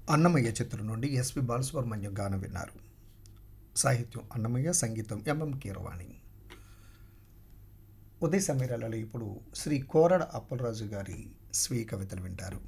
అన్నమయ్య చిత్రం నుండి ఎస్పి బాలసుబ్రహ్మణ్యం గానం విన్నారు సాహిత్యం అన్నమయ్య సంగీతం ఎంఎం కీరవాణి ఉదయ సమీరాలలో ఇప్పుడు శ్రీ కోరడ అప్పలరాజు గారి స్వీయ కవితలు వింటారు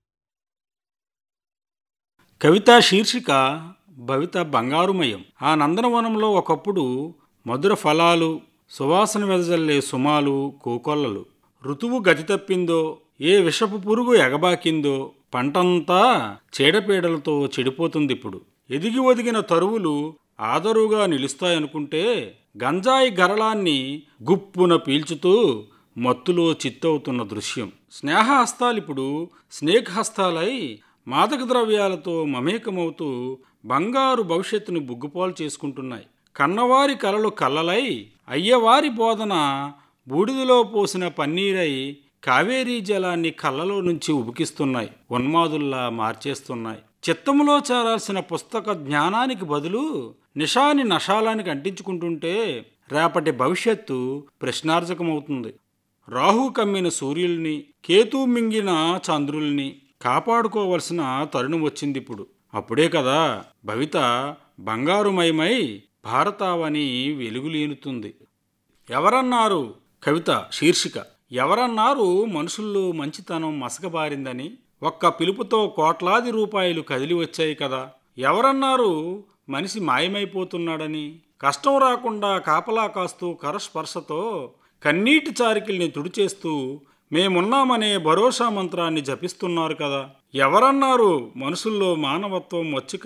కవిత శీర్షిక భవిత బంగారుమయం ఆ నందనవనంలో ఒకప్పుడు మధుర ఫలాలు సువాసన వెదజల్లే సుమాలు కోకొల్లలు ఋతువు గతి తప్పిందో ఏ విషపు పురుగు ఎగబాకిందో పంటంతా చీడపీడలతో చెడిపోతుందిప్పుడు ఎదిగి ఒదిగిన తరువులు ఆదరుగా నిలుస్తాయనుకుంటే గంజాయి గరళాన్ని గుప్పున పీల్చుతూ మత్తులో చిత్తవుతున్న దృశ్యం స్నేహహస్తాలిప్పుడు స్నేక్ హస్తాలై మాదక ద్రవ్యాలతో మమేకమవుతూ బంగారు భవిష్యత్తును బుగ్గుపాలు చేసుకుంటున్నాయి కన్నవారి కలలు కల్లలై అయ్యవారి బోధన బూడిదలో పోసిన పన్నీరై కావేరీ జలాన్ని కళ్ళలో నుంచి ఉబికిస్తున్నాయి ఉన్మాదుల్లా మార్చేస్తున్నాయి చిత్తములో చేరాల్సిన పుస్తక జ్ఞానానికి బదులు నిషాని నషాలానికి అంటించుకుంటుంటే రేపటి భవిష్యత్తు ప్రశ్నార్థకమవుతుంది రాహు కమ్మిన సూర్యుల్ని కేతు మింగిన చంద్రుల్ని కాపాడుకోవలసిన తరుణం వచ్చింది ఇప్పుడు అప్పుడే కదా భవిత బంగారుమయమై భారతావని వెలుగులీనుతుంది ఎవరన్నారు కవిత శీర్షిక ఎవరన్నారు మనుషుల్లో మంచితనం మసకబారిందని ఒక్క పిలుపుతో కోట్లాది రూపాయలు కదిలి వచ్చాయి కదా ఎవరన్నారు మనిషి మాయమైపోతున్నాడని కష్టం రాకుండా కాపలా కాస్తూ కరస్పర్శతో కన్నీటి చారికిల్ని తుడిచేస్తూ మేమున్నామనే భరోసా మంత్రాన్ని జపిస్తున్నారు కదా ఎవరన్నారు మనుషుల్లో మానవత్వం వచ్చి